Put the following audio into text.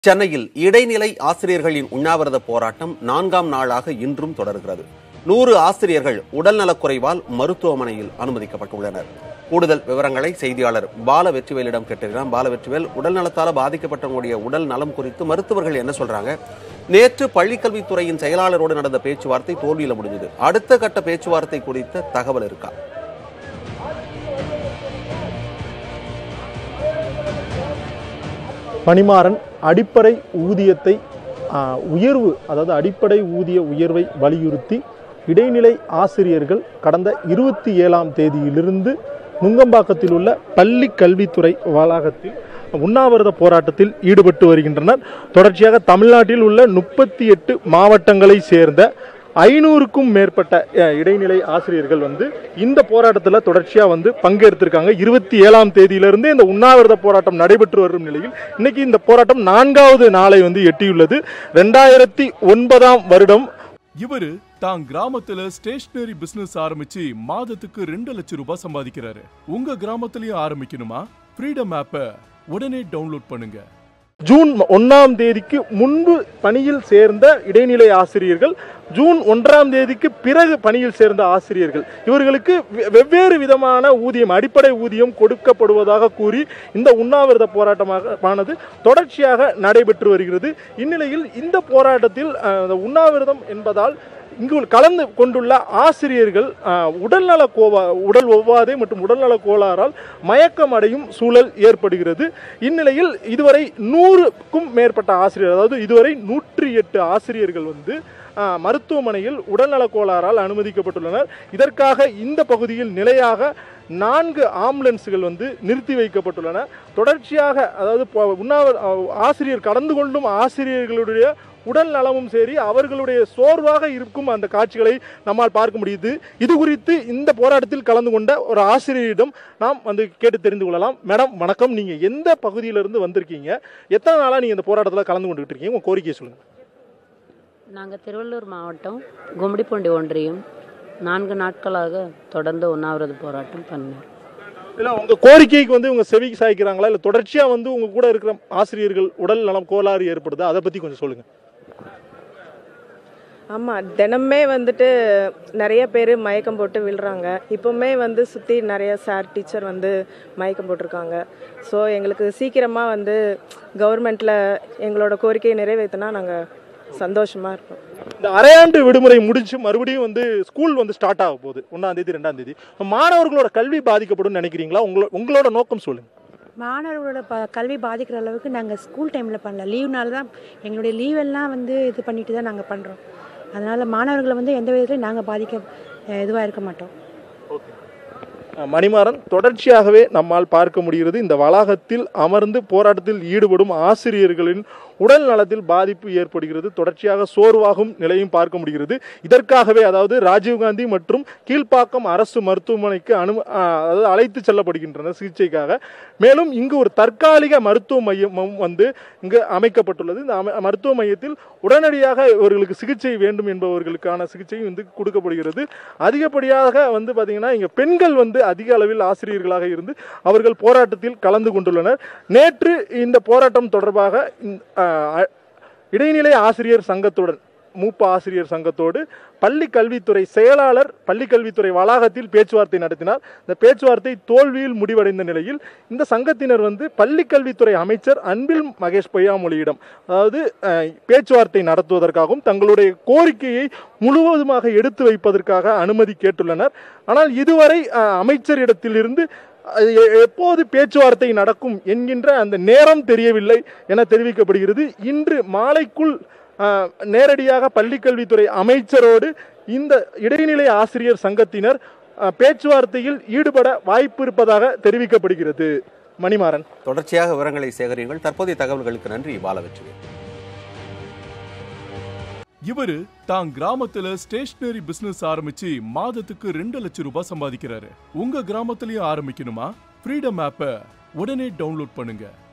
சென்னையில் இடைநிலை ஆசிரியர்களின் உண்ணாவிரத போராட்டம் நான்காம் நாளாக இன்றும் தொடர்கிறது நூறு ஆசிரியர்கள் உடல்நலக்குறைவால் மருத்துவமனையில் அனுமதிக்கப்பட்டுள்ளனர் கூடுதல் விவரங்களை செய்தியாளர் பால வெற்றிவேலிடம் கேட்டிருக்கிறார் பால வெற்றிவேல் உடல்நலத்தால பாதிக்கப்பட்டவங்களுடைய உடல் நலம் குறித்து மருத்துவர்கள் என்ன சொல்றாங்க நேற்று பள்ளிக்கல்வித்துறையின் செயலாளரோடு நடந்த பேச்சுவார்த்தை தோல்வியில முடிஞ்சது அடுத்த கட்ட பேச்சுவார்த்தை குறித்த தகவல் இருக்கா பணிமாறன் அடிப்படை ஊதியத்தை ஆ, உயர்வு அதாவது அடிப்படை ஊதிய உயர்வை வலியுறுத்தி இடைநிலை ஆசிரியர்கள் கடந்த இருபத்தி ஏழாம் தேதியிலிருந்து நுங்கம்பாக்கத்தில் உள்ள பள்ளி கல்வித்துறை வளாகத்தில் உண்ணாவிரத போராட்டத்தில் ஈடுபட்டு வருகின்றனர் தொடர்ச்சியாக தமிழ்நாட்டில் உள்ள முப்பத்தி எட்டு மாவட்டங்களை சேர்ந்த ஐநூறுக்கும் மேற்பட்ட அஹ், இடைநிலை ஆசிரியர்கள் வந்து இந்த போராட்டத்தில் தொடர்ச்சியாக வந்து பங்கெடுத்திருக்காங்க இருபத்தி ஏழாம் தேதியிலிருந்து இந்த உண்ணாவிரத போராட்டம் நடைபெற்று வரும் நிலையில் இன்னைக்கு இந்த போராட்டம் நான்காவது நாளை வந்து எட்டியுள்ளது ரெண்டாயிரத்தி ஒன்பதாம் வருடம் இவரு தான் கிராமத்துல ஸ்டேஷனரி பிசினஸ் ஆரம்பிச்சு மாதத்துக்கு ரெண்டு லட்சம் ரூபாய் சம்பாதிக்கிறாரு உங்க கிராமத்திலயும் ஆரம்பிக்கணுமா ஃப்ரீடம் ஆப்பை உடனே டவுன்லோட் பண்ணுங்க ஜூன் ஒன்றாம் தேதிக்கு முன்பு பணியில் சேர்ந்த இடைநிலை ஆசிரியர்கள் ஜூன் ஒன்றாம் தேதிக்கு பிறகு பணியில் சேர்ந்த ஆசிரியர்கள் இவர்களுக்கு வெ- வெவ்வேறு விதமான ஊதியம் அடிப்படை ஊதியம் கொடுக்கப்படுவதாக கூறி இந்த உண்ணாவிரத போராட்டமாக ஆனது தொடர்ச்சியாக நடைபெற்று வருகிறது இந்நிலையில் இந்த போராட்டத்தில் அஹ், இந்த உண்ணாவிரதம் என்பதால் இங்கு கலந்து கொண்டுள்ள ஆசிரியர்கள் அஹ், உடல்நல கோவா உடல் ஒவ்வாதை மற்றும் உடல்நல கோளாறால் மயக்கம் அடையும் சூழல் ஏற்படுகிறது இந்நிலையில் இதுவரை நூறுக்கும் மேற்பட்ட ஆசிரியர் அதாவது இதுவரை நூற்றி எட்டு ஆசிரியர்கள் வந்து அஹ், மருத்துவமனையில் உடல்நல கோளாறால் அனுமதிக்கப்பட்டுள்ளனர் இதற்காக இந்த பகுதியில் நிலையாக நான்கு ஆம்புலன்ஸுகள் வந்து நிறுத்தி வைக்கப்பட்டுள்ளன தொடர்ச்சியாக அதாவது இப்போ உண்ணாவிர அஹ், ஆசிரியர் கடந்து கொள்ளும் ஆசிரியர்களுடைய உடல் நலமும் சரி அவர்களுடைய சோர்வாக இருக்கும் அந்த காட்சிகளை நம்மால் பார்க்க முடியுது இது குறித்து இந்த போராட்டத்தில் கலந்து கொண்ட ஒரு ஆசிரியரிடம் நாம் வந்து கேட்டு தெரிந்து கொள்ளலாம் மேடம் வணக்கம் நீங்க எந்த பகுதியிலிருந்து வந்திருக்கீங்க எத்தனை நாளா நீங்க இந்த போராட்டத்தில் கலந்து கொண்டுகிட்டு இருக்கீங்க உங்க கோரிக்கையை சொல்லுங்க நாங்கள் திருவள்ளூர் மாவட்டம் கும்மிடிப்பூண்டி ஒன்றியம் நான்கு நாட்களாக தொடர்ந்து உண்ணாவிரத போராட்டம் பண்ணோம் இல்ல உங்க கோரிக்கைக்கு வந்து உங்க செவிக்கு சாய்க்கிறாங்களா இல்ல தொடர்ச்சியா வந்து உங்க கூட இருக்கிற ஆசிரியர்கள் உடல் நலம் கோளாறு ஏற்படுதா அதை பத்தி கொஞ்சம் சொல்லுங்க ஆமாம் தினமே வந்துட்டு நிறைய பேர் மயக்கம் போட்டு விழுறாங்க இப்போவுமே வந்து சுற்றி நிறைய சார் டீச்சர் வந்து மயக்கம் போட்டிருக்காங்க ஸோ எங்களுக்கு சீக்கிரமாக வந்து கவர்மெண்ட்டில் எங்களோட கோரிக்கையை நிறைவேற்றினா நாங்கள் சந்தோஷமாக இருப்போம் இந்த அரையாண்டு விடுமுறை முடிஞ்சு மறுபடியும் வந்து ஸ்கூல் வந்து ஸ்டார்ட் ஆக போகுது ஒன்றாம் தேதி ரெண்டாம் தேதி மாணவர்களோட கல்வி பாதிக்கப்படும் நினைக்கிறீங்களா உங்களோட உங்களோட நோக்கம் சொல்லுங்க மாணவர்களோட ப கல்வி பாதிக்கிற அளவுக்கு நாங்கள் ஸ்கூல் டைமில் பண்ணல லீவ்னால தான் எங்களுடைய லீவ் எல்லாம் வந்து இது பண்ணிட்டு தான் நாங்கள் பண்ணுறோம் அதனால் மாணவர்களை வந்து எந்த விதத்துலையும் நாங்கள் பாதிக்க இதுவாக இருக்க மாட்டோம் அஹ் மணிமாறன் தொடர்ச்சியாகவே நம்மால் பார்க்க முடிகிறது இந்த வளாகத்தில் அமர்ந்து போராட்டத்தில் ஈடுபடும் ஆசிரியர்களின் உடல் நலத்தில் பாதிப்பு ஏற்படுகிறது தொடர்ச்சியாக சோர்வாகும் நிலையும் பார்க்க முடிகிறது இதற்காகவே அதாவது ராஜீவ்காந்தி மற்றும் கீழ்ப்பாக்கம் அரசு மருத்துவமனைக்கு அனு அஹ் அதாவது அழைத்து செல்லப்படுகின்றனர் சிகிச்சைக்காக மேலும் இங்கு ஒரு தற்காலிக மருத்துவ மையமும் வந்து இங்கு அமைக்கப்பட்டுள்ளது இந்த அம- மருத்துவ மையத்தில் உடனடியாக இவர்களுக்கு சிகிச்சை வேண்டும் என்பவர்களுக்கான சிகிச்சையும் வந்து கொடுக்கப்படுகிறது அதிகப்படியாக வந்து பார்த்தீங்கன்னா இங்கே பெண்கள் வந்து அதிக அளவில் ஆசிரியர்களாக இருந்து அவர்கள் போராட்டத்தில் கலந்து கொண்டுள்ளனர் நேற்று இந்த போராட்டம் தொடர்பாக இந்த, ஆஹ், இடைநிலை ஆசிரியர் சங்கத்துடன் மூப்ப ஆசிரியர் சங்கத்தோடு பள்ளி கல்வித்துறை செயலாளர் பள்ளி கல்வித்துறை வளாகத்தில் பேச்சுவார்த்தை நடத்தினார் இந்த பேச்சுவார்த்தை தோல்வியில் முடிவடைந்த நிலையில் இந்த சங்கத்தினர் வந்து பள்ளி கல்வித்துறை அமைச்சர் அன்பில் மகேஷ் பொய்யாமொழியிடம் அதாவது அஹ், பேச்சுவார்த்தை நடத்துவதற்காகவும் தங்களுடைய கோரிக்கையை முழுவதுமாக எடுத்து வைப்பதற்காக அனுமதி கேட்டுள்ளனர் ஆனால் இதுவரை அஹ், அமைச்சரிடத்திலிருந்து அது எ- எப்போது பேச்சுவார்த்தை நடக்கும் என்கின்ற அந்த நேரம் தெரியவில்லை என தெரிவிக்கப்படுகிறது இன்று மாலைக்குள் ஆஹ், நேரடியாக பள்ளிக்கல்வித்துறை அமைச்சரோடு இந்த இடைநிலை ஆசிரியர் சங்கத்தினர் ஆஹ், பேச்சுவார்த்தையில் ஈடுபட வாய்ப்பு இருப்பதாக தெரிவிக்கப்படுகிறது மணிமாறன் தொடர்ச்சியாக விவரங்களை சேகரியுங்கள் தற்போதைய தகவல்களுக்கு நன்றி பாலவெற்றி இவரு தான் கிராமத்துல ஸ்டேஷனரி பிசினஸ் ஆரம்பிச்சு மாதத்துக்கு ரெண்டு லட்சம் ரூபாய் சம்பாதிக்கிறாரு உங்க கிராமத்திலயும் ஆரம்பிக்கணுமா ஃப்ரீடம் ஆப்பை உடனே டவுன்லோட் பண்ணுங்க